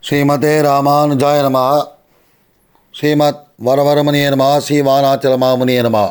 ஸ்ரீமதே ராமானுஜாய நம ஸ்ரீமத் வரவரமுனிய நம ஸ்ரீவானாச்சலமாமுனிய நம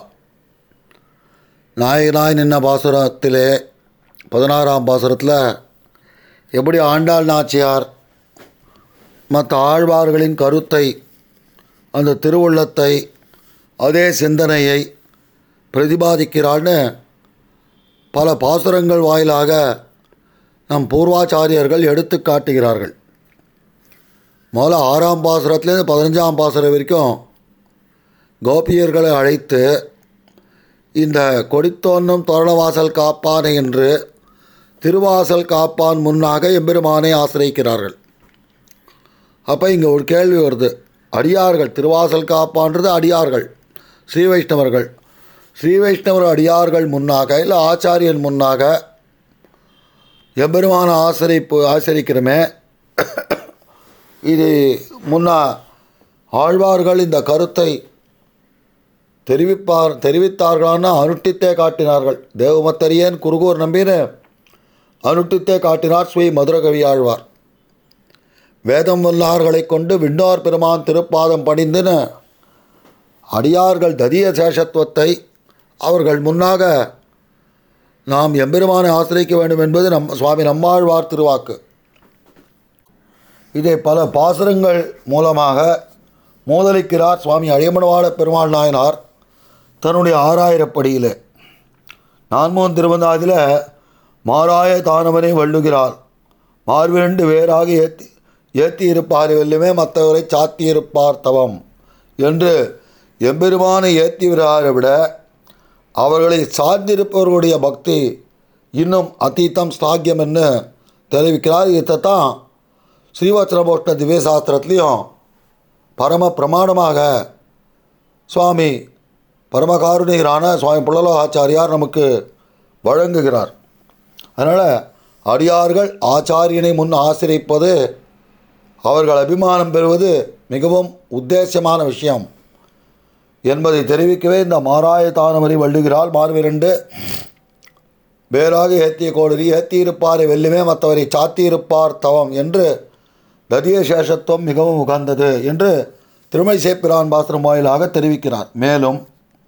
நாயகனாய் நின்ன பாசுரத்திலே பதினாறாம் பாசுரத்தில் எப்படி ஆண்டாள் நாச்சியார் மற்ற ஆழ்வார்களின் கருத்தை அந்த திருவுள்ளத்தை அதே சிந்தனையை பிரதிபாதிக்கிறாள்னு பல பாசுரங்கள் வாயிலாக நம் பூர்வாச்சாரியர்கள் எடுத்து காட்டுகிறார்கள் முதல்ல ஆறாம் பாசுரத்துலேருந்து பதினஞ்சாம் பாசுரம் வரைக்கும் கோபியர்களை அழைத்து இந்த கொடித்தோன்னும் தோரணவாசல் காப்பானை என்று திருவாசல் காப்பான் முன்னாக எம்பெருமானை ஆசிரியிக்கிறார்கள் அப்போ இங்கே ஒரு கேள்வி வருது அடியார்கள் திருவாசல் காப்பான்றது அடியார்கள் ஸ்ரீ வைஷ்ணவர்கள் ஸ்ரீ வைஷ்ணவர் அடியார்கள் முன்னாக இல்லை ஆச்சாரியன் முன்னாக எம்பெருமான ஆசிரிப்பு ஆசிரிக்கிறோமே இது முன்னா ஆழ்வார்கள் இந்த கருத்தை தெரிவிப்பார் தெரிவித்தார்களான அனுட்டித்தே காட்டினார்கள் தேவமத்தரியன் குருகூர் நம்பின அனுட்டித்தே காட்டினார் ஸ்ரீ மதுரகவி ஆழ்வார் வேதம் வல்லார்களை கொண்டு விண்ணோர் பெருமான் திருப்பாதம் பணிந்துன அடியார்கள் ததிய சேஷத்துவத்தை அவர்கள் முன்னாக நாம் எம்பெருமானை ஆசிரிக்க வேண்டும் என்பது நம் சுவாமி நம்மாழ்வார் திருவாக்கு இதை பல பாசுரங்கள் மூலமாக மூதலிக்கிறார் சுவாமி அழியமனவாள பெருமாள் நாயனார் தன்னுடைய ஆறாயிரப்படியில் நான்மோன் திருவந்தாதில் மாறாய தானவனை வள்ளுகிறார் மார்விரண்டு வேறாக ஏத்தி ஏத்தி இருப்பார் வெல்லுமே மற்றவரை சாத்தி இருப்பார் தவம் என்று எம்பெருமானை ஏற்றி விடாரை விட அவர்களை சார்ந்திருப்பவர்களுடைய பக்தி இன்னும் அதீத்தம் ஸ்தாக்கியம் என்று தெரிவிக்கிறார் இதைத்தான் ஸ்ரீவச்சனபோஷ்ட திவ்ய சாஸ்திரத்துலேயும் பரம பிரமாணமாக சுவாமி பரமகாருணிகரான சுவாமி புள்ளலோகாச்சாரியார் நமக்கு வழங்குகிறார் அதனால் அடியார்கள் ஆச்சாரியனை முன் ஆசிரிப்பது அவர்கள் அபிமானம் பெறுவது மிகவும் உத்தேசமான விஷயம் என்பதை தெரிவிக்கவே இந்த மாராய தானவரி வள்ளுகிறாள் மார்விரண்டு வேறாக ஏத்திய கோடரி ஏத்தியிருப்பாரை வெல்லுமே மற்றவரை சாத்தியிருப்பார் தவம் என்று ததிய சேஷத்துவம் மிகவும் உகந்தது என்று திருமை சேப்பிரான் பாத்திரம் வாயிலாக தெரிவிக்கிறார் மேலும்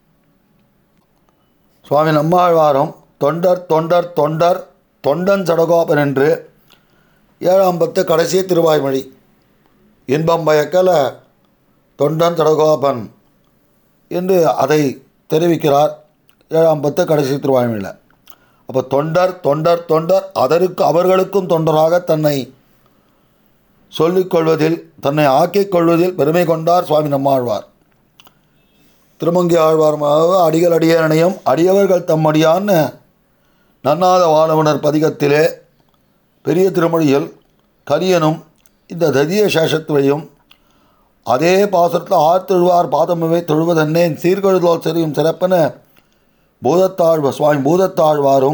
சுவாமி நம்மாழ்வாரும் தொண்டர் தொண்டர் தொண்டர் தொண்டன் சடகோபன் என்று ஏழாம் பத்து கடைசி திருவாய்மொழி இன்பம் பயக்கல தொண்டன் சடகோபன் என்று அதை தெரிவிக்கிறார் ஏழாம் பத்து கடைசி திருவாய்மொழியில் அப்போ தொண்டர் தொண்டர் தொண்டர் அதற்கு அவர்களுக்கும் தொண்டராக தன்னை சொல்லிக்கொள்வதில் தன்னை ஆக்கிக் கொள்வதில் பெருமை கொண்டார் சுவாமி நம்மாழ்வார் திருமங்கி ஆழ்வார் அடிகள் அடியனையும் அடியவர்கள் தம்மடியான்னு நன்னாத வானவனர் பதிகத்திலே பெரிய திருமொழியில் கரியனும் இந்த ததிய சேஷத்துவையும் அதே பாசுரத்தில் ஆழ்த்தொழுவார் பாதமுவை தொழுவதன்னேன் சீர்கழுதோல் செறியும் சிறப்பென பூதத்தாழ்வ சுவாமி பூதத்தாழ்வாரும்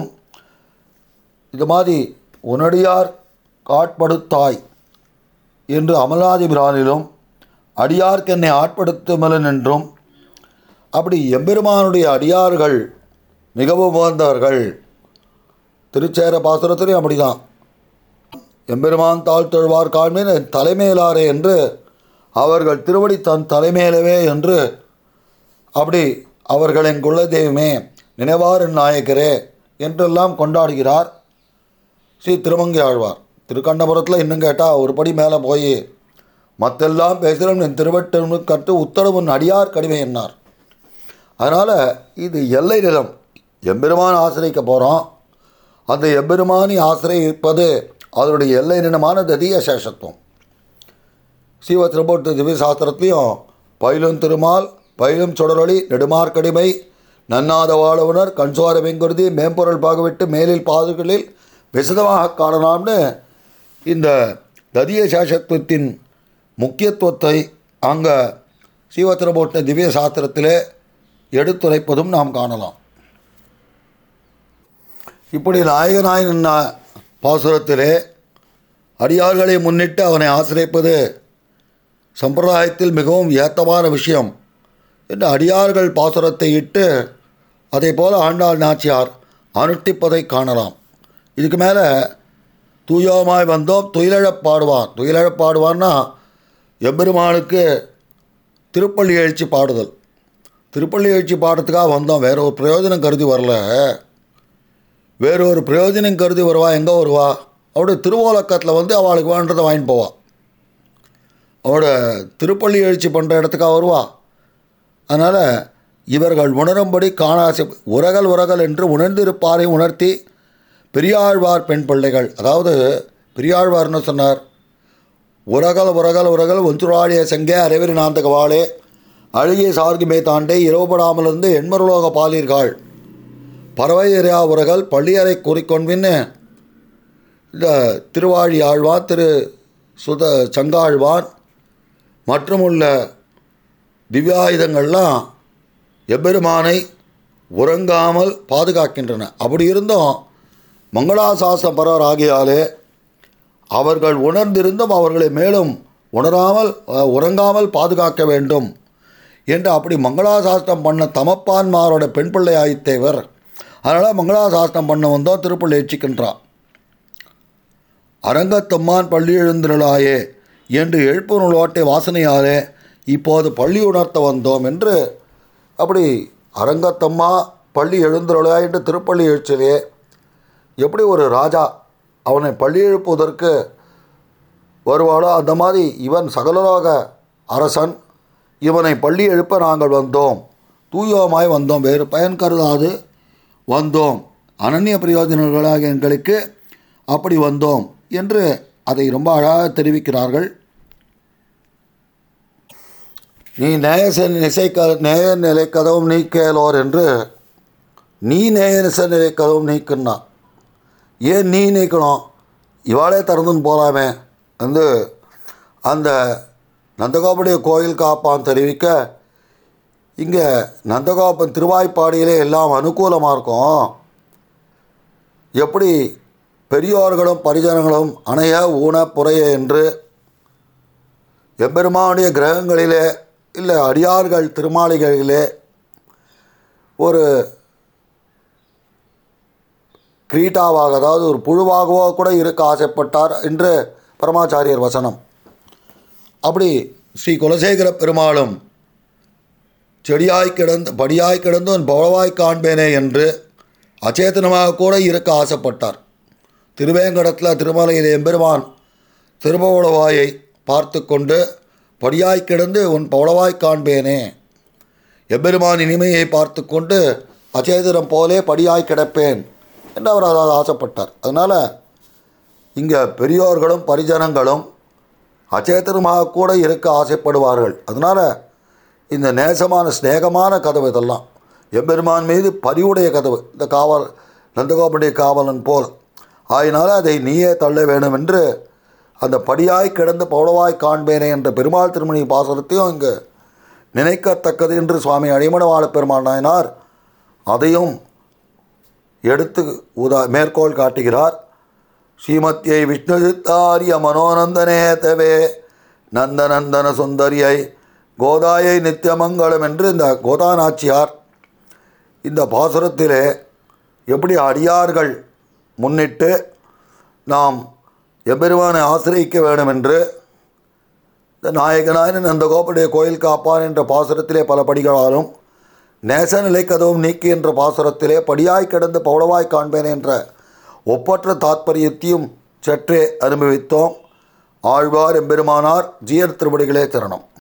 இது மாதிரி உனடியார் காட்படுத்தாய் என்று அமலாதி பிரானிலும் அடியார்க்கு என்னை ஆட்படுத்துமலன் என்றும் அப்படி எம்பெருமானுடைய அடியார்கள் மிகவும் உகந்தவர்கள் திருச்சேர பாசுரத்திலையும் அப்படிதான் எம்பெருமான் தாழ்த்தொழுவார் காண்மீன் தலைமையிலாரே என்று அவர்கள் திருவடி தன் தலைமையிலவே என்று அப்படி அவர்களின் குலதெய்வமே நினைவாரின் நாயக்கரே என்றெல்லாம் கொண்டாடுகிறார் ஸ்ரீ திருமங்கை ஆழ்வார் திருக்கண்டபுரத்தில் இன்னும் கேட்டால் ஒரு படி மேலே போய் மற்றெல்லாம் பேசுகிறோம் என் திருவட்டனு கட்டு உத்தரவுன் அடியார் கடிமை என்னார் அதனால் இது எல்லை நிலம் எம்பெருமான் ஆசிரிக்க போகிறோம் அந்த எம்பெருமானி ஆசிரியப்பது அதனுடைய எல்லை நிலமான ததிய சேஷத்துவம் ஸ்ரீவத்திரபோட்டு திவ்ய சாஸ்திரத்துலேயும் பயிலும் திருமால் பயிலும் சுடரொளி நெடுமார்க்கடிமை நன்னாத வாழவுனர் கண்சோர வெங்குருதி மேம்பொருள் பாகுவிட்டு மேலில் பாதுகளில் விசதமாக காணலாம்னு இந்த ததிய சேஷத்துவத்தின் முக்கியத்துவத்தை அங்கே ஸ்ரீவத்திரபோட்ட திவ்ய சாஸ்திரத்திலே எடுத்துரைப்பதும் நாம் காணலாம் இப்படி நாயகனாய் நின்ன பாசுரத்திலே அடியார்களை முன்னிட்டு அவனை ஆசிரியப்பது சம்பிரதாயத்தில் மிகவும் ஏத்தமான விஷயம் என்று அடியார்கள் பாசுரத்தை இட்டு அதே போல் ஆண்டாள் நாச்சியார் அனுஷ்டிப்பதை காணலாம் இதுக்கு மேலே தூயோமாய் வந்தோம் துயிலழப் பாடுவான் துயிலழப் பாடுவான்னா எம்பெருமானுக்கு திருப்பள்ளி எழுச்சி பாடுதல் திருப்பள்ளி எழுச்சி பாடுறதுக்காக வந்தோம் வேற ஒரு பிரயோஜனம் கருதி வரல வேற ஒரு பிரயோஜனம் கருதி வருவா எங்கே வருவா அவருடைய திருவோலக்கத்தில் வந்து அவளுக்கு வேண்டதை வாங்கிட்டு போவா அவரோட திருப்பள்ளி எழுச்சி பண்ணுற இடத்துக்காக வருவா அதனால் இவர்கள் உணரும்படி காணாசி உரகல் உரகல் என்று உணர்ந்திருப்பாரை உணர்த்தி பெரியாழ்வார் பெண் பிள்ளைகள் அதாவது பெரியாழ்வார்னு சொன்னார் உரகல் உரகல் உரகல் ஒன்றுராடிய செங்கே அரைவரி நாந்தக வாளே அழகிய சார்கிமே தாண்டே இரவுபடாமலிருந்து எண்மருலோக பாலீர்கள் பறவை எறியா உரகல் பள்ளியறை கூறிக்கொன்பின்னு இந்த திருவாழி ஆழ்வான் திரு சுத சங்காழ்வான் மற்றும் உள்ள திவ்யாயுதங்கள்லாம் எம்பெருமானை உறங்காமல் பாதுகாக்கின்றன அப்படி இருந்தும் மங்களாசாசனம் பரவர் ஆகியாலே அவர்கள் உணர்ந்திருந்தும் அவர்களை மேலும் உணராமல் அஹ், உறங்காமல் பாதுகாக்க வேண்டும் என்று அப்படி மங்களாசாசனம் பண்ண தமப்பான்மாரோட பெண் பிள்ளை ஆயித்தேவர் அதனால் மங்களாசாசனம் பண்ண வந்தோம் திருப்பள்ளி எச்சிக்கின்றான் அரங்கத்தம்மான் பள்ளி எழுந்திருளாயே என்று எழுப்பு நூலோட்டை வாசனையாலே இப்போது பள்ளி உணர்த்த வந்தோம் என்று அப்படி அரங்கத்தம்மா பள்ளி எழுந்திருளா என்று திருப்பள்ளி எழுச்சிலே எப்படி ஒரு ராஜா அவனை பள்ளி எழுப்புவதற்கு வருவாளோ அந்த மாதிரி இவன் சகலலோக அரசன் இவனை பள்ளி எழுப்ப நாங்கள் வந்தோம் தூயோமாய் வந்தோம் வேறு பயன் கருதாது வந்தோம் அனன்ய பிரயோஜனங்களாக எங்களுக்கு அப்படி வந்தோம் என்று அதை ரொம்ப அழகாக தெரிவிக்கிறார்கள் நீ நேயச நிசைக்க நேய நிலை கதவும் நீக்கலோர் என்று நீ நேயச நிலை கதவும் நீக்குன்னா ஏன் நீ நீக்கணும் இவாளே திறந்துன்னு போகலாமே வந்து அந்த நந்தகோபுடைய கோயில் காப்பான் தெரிவிக்க இங்கே நந்தகோபன் திருவாய்ப்பாடியிலே எல்லாம் அனுகூலமாக இருக்கும் எப்படி பெரியோர்களும் பரிஜனங்களும் அணைய ஊன புறைய என்று எம்பெருமானுடைய கிரகங்களிலே இல்லை அடியார்கள் திருமாளிகளிலே ஒரு கிரீட்டாவாக அதாவது ஒரு புழுவாகவோ கூட இருக்க ஆசைப்பட்டார் என்று பரமாச்சாரியர் வசனம் அப்படி ஸ்ரீ குலசேகர பெருமாளும் செடியாய் கிடந்து படியாய் கிடந்து உன் பவளவாய் காண்பேனே என்று அச்சேதனமாக கூட இருக்க ஆசைப்பட்டார் திருவேங்கடத்தில் திருமலையில் எம்பெருமான் திருபவளவாயை பார்த்து கொண்டு படியாய் கிடந்து உன் பவளவாய் காண்பேனே எம்பெருமான் இனிமையை பார்த்து கொண்டு அச்சேதனம் போலே படியாய் கிடப்பேன் என்று அவர் அதாவது ஆசைப்பட்டார் அதனால் இங்கே பெரியோர்களும் பரிஜனங்களும் அச்சேதனமாக கூட இருக்க ஆசைப்படுவார்கள் அதனால் இந்த நேசமான ஸ்நேகமான கதவு இதெல்லாம் எம்பெருமான் மீது பரிவுடைய கதவு இந்த காவல் நந்தகோபுடைய காவலன் போல் ஆயினால அதை நீயே தள்ள வேண்டும் என்று அந்த படியாய் கிடந்து பௌளவாய் காண்பேனே என்ற பெருமாள் திருமணி பாசனத்தையும் இங்கு நினைக்கத்தக்கது என்று சுவாமி அடிமணவாள பெருமாள் நாயனார் அதையும் எடுத்து உதா மேற்கோள் காட்டுகிறார் ஸ்ரீமத்தியை விஷ்ணுசித்தாரிய மனோநந்தனே தவே நந்தநந்தன சுந்தரியை கோதாயை நித்தியமங்கலம் என்று இந்த கோதாநாச்சியார் இந்த பாசுரத்திலே எப்படி அடியார்கள் முன்னிட்டு நாம் எம்பெருமானை ஆசிரியக்க வேண்டும் என்று இந்த நாயகனான அந்த கோபுடைய கோயில் காப்பான் என்ற பாசுரத்திலே பல படிகளாலும் நேசநிலை கதவும் நீக்கி என்ற பாசுரத்திலே படியாய் கிடந்து பௌளவாய் காண்பேன் என்ற ஒப்பற்ற தாத்பரியத்தையும் சற்றே அனுபவித்தோம் ஆழ்வார் எம்பெருமானார் ஜீயர் திருவடிகளே சரணம்